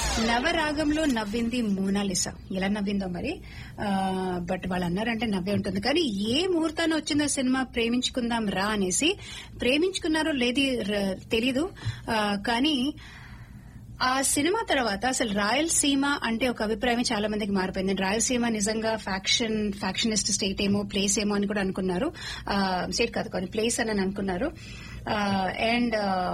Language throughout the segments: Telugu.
నవరాగంలో నవ్వింది మోనాలిసా ఎలా నవ్విందో మరి బట్ వాళ్ళు అన్నారంటే నవ్వే ఉంటుంది కానీ ఏ ముహూర్తాన్ని వచ్చిందో సినిమా ప్రేమించుకుందాం రా అనేసి ప్రేమించుకున్నారో లేది ర- తెలీదు ఆ, కానీ ఆ సినిమా తర్వాత అసలు రాయలసీమ అంటే ఒక అభిప్రాయం చాలా మందికి మారిపోయింది రాయలసీమ నిజంగా ఫ్యాక్షన్ ఫ్యాక్షనిస్ట్ స్టేట్ ఏమో ప్లేస్ ఏమో అని కూడా అనుకున్నారు స్టేట్ కాదు కాదు ప్లేస్ అని అనుకున్నారు అండ్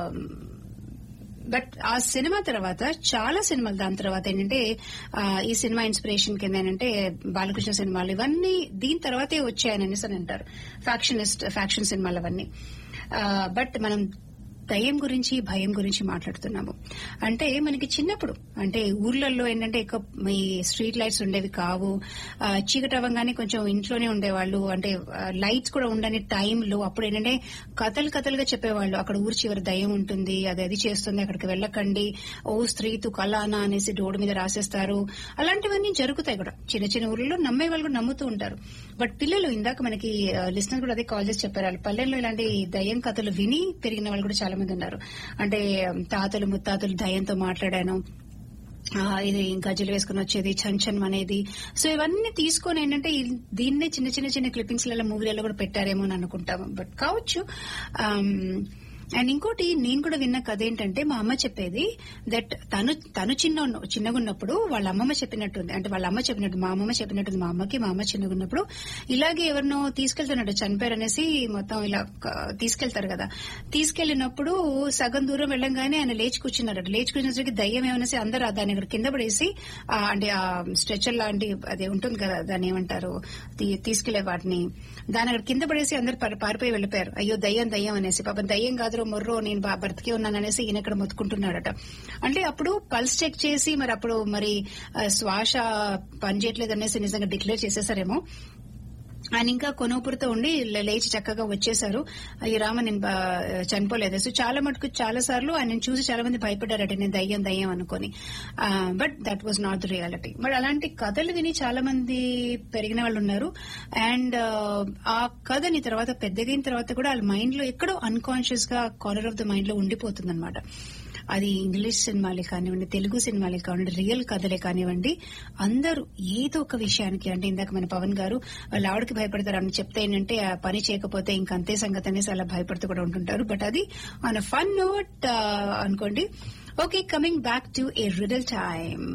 బట్ ఆ సినిమా తర్వాత చాలా సినిమాలు దాని తర్వాత ఏంటంటే ఆ, ఈ సినిమా ఇన్స్పిరేషన్ కింద ఏంటంటే బాలకృష్ణ సినిమాలు ఇవన్నీ దీని తర్వాతే వచ్చాయని అనేసి అని అంటారు ఫ్యాక్షనిస్ట్ ఫ్యాక్షన్ సినిమాలు అవన్నీ బట్ మనం దయ్యం గురించి భయం గురించి మాట్లాడుతున్నాము అంటే మనకి చిన్నప్పుడు అంటే ఊర్లలో ఏంటంటే ఎక్కువ ఈ స్ట్రీట్ లైట్స్ ఉండేవి కావు ఆ, చీకటి అవ్వగానే కొంచెం ఇంట్లోనే ఉండేవాళ్ళు అంటే లైట్స్ కూడా ఉండని టైంలో అప్పుడు ఏంటంటే కథలు కథలుగా చెప్పేవాళ్ళు అక్కడ ఊరి చివరి దయ్యం ఉంటుంది అది అది చేస్తుంది అక్కడికి వెళ్ళకండి ఓ స్త్రీతు కళానా అనేసి రోడ్డు మీద రాసేస్తారు అలాంటివన్నీ జరుగుతాయి కూడా చిన్న చిన్న ఊర్లలో నమ్మే వాళ్ళు కూడా నమ్ముతూ ఉంటారు బట్ పిల్లలు ఇందాక మనకి లిస్నర్ కూడా అదే కాల్ చేసి చెప్పారు వాళ్ళు పల్లెల్లో ఇలాంటి దయ్యం కథలు విని పెరిగిన వాళ్ళు కూడా చాలా మంది ఉన్నారు అంటే తాతలు ముత్తాతలు దయ్యంతో మాట్లాడాను ఆ, ఇది గజ్జలు వేసుకుని వచ్చేది చంచన్ అనేది సో ఇవన్నీ తీసుకొని ఏంటంటే ఈ- దీన్నే చిన్న చిన్న చిన్న క్లిప్పింగ్స్ లలో మూవీలలో కూడా పెట్టారేమో అని అనుకుంటాము బట్ కావచ్చు అండ్ ఇంకోటి నేను కూడా విన్న కథ ఏంటంటే మా అమ్మ చెప్పేది దట్ తను తను చిన్న ఉన్న- చిన్నగా ఉన్నప్పుడు వాళ్ళ అమ్మమ్మ చెప్పినట్టుంది అంటే వాళ్ళ అమ్మ చెప్పినట్టు మా అమ్మమ్మ చెప్పినట్టుంది మా అమ్మకి మా అమ్మ చిన్నగా ఉన్నప్పుడు ఇలాగే ఎవరినో తీసుకెళ్తున్నట్టు చనిపోయారు అనేసి మొత్తం ఇలా క- తీసుకెళ్తారు కదా తీసుకెళ్లినప్పుడు సగం దూరం వెళ్ళంగానే ఆయన లేచి కూర్చున్నారు లేచి కూర్చున్నసరికి దయ్యం ఏమనేసి అందరూ దాన్ని అక్కడ కింద పడేసి ఆ, అంటే ఆ స్ట్రెచర్ లాంటి అదే ఉంటుంది కదా దాన్ని ఏమంటారు తీ- తీసుకెళ్లే వాటిని దాని అక్కడ కింద పడేసి అందరు పారి- పారిపోయి వెళ్ళిపోయారు అయ్యో దయ్యం దయ్యం అనేసి పాపం దయ్యం కాదురో మొర్రో నేను బా- బ్రతికే ఉన్నాను అనేసి ఈయన ఇక్కడ మొత్తుకుంటున్నాడట అంటే అప్పుడు పల్స్ చెక్ చేసి మరి అప్పుడు మరి ఆ, శ్వాస పనిచేయట్లేదు అనేసి నిజంగా డిక్లేర్ చేసేసారేమో ఆయన ఇంకా కొనూపురితో ఉండి లే- లేచి చక్కగా వచ్చేశారు ఈ రామ నేను బా- చనిపోలేదు సో చాలా మటుకు చాలా సార్లు ఆయన చూసి చాలా మంది భయపడ్డారట నేను దయ్యం దయ్యం అనుకొని but that was not the reality but అలాంటి కథలు విని చాలా మంది పెరిగిన వాళ్ళు ఉన్నారు అండ్ ఆ కథని తర్వాత పెద్దగైన తర్వాత కూడా వాళ్ళ మైండ్ లో ఎక్కడో అన్కాన్షియస్ గా కార్నర్ ఆఫ్ ద మైండ్ లో ఉండిపోతుంది అది ఇంగ్లీష్ సినిమాలే కానివ్వండి తెలుగు సినిమాలే కానివ్వండి రియల్ కథలే కానివ్వండి అందరూ ఏదో ఒక విషయానికి అంటే ఇందాక మన పవన్ గారు వాళ్ళ ఆవిడకి భయపడతారు అని చెప్తే ఏంటంటే ఆ పని చేయకపోతే ఇంకంతే సంగతి అనేసి అలా భయపడుతూ కూడా ఉంటుంటారు బట్ అది ఆన్ ఫన్ నోట్ అనుకోండి okay coming back to a riddle time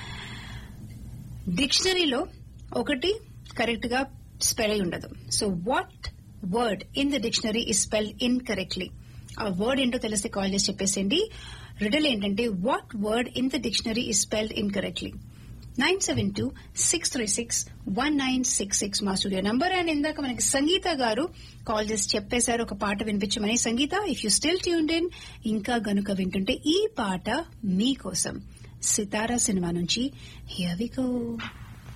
డిక్షనరీలో ఒకటి కరెక్ట్ గా స్పెల్ అయి ఉండదు so what word in the dictionary is spell in correctly ఆ వర్డ్ ఏంటో తెలిస్తే కాల్ చేసి చెప్పేసేయండి రిడల్ ఏంటంటే what word in the dictionary is spelled in correctly nine seven two six three six one nine six six మా స్టూడియో నంబర్ అండ్ ఇందాక మనకి సంగీత గారు కాల్ చేసి చెప్పేశారు ఒక పాట వినిపించమని Sangeetha if you still tuned in ఇంకా గనుక వింటుంటే ఈ పాట మీకోసం సితారా సినిమా నుంచి హియర్ వి గో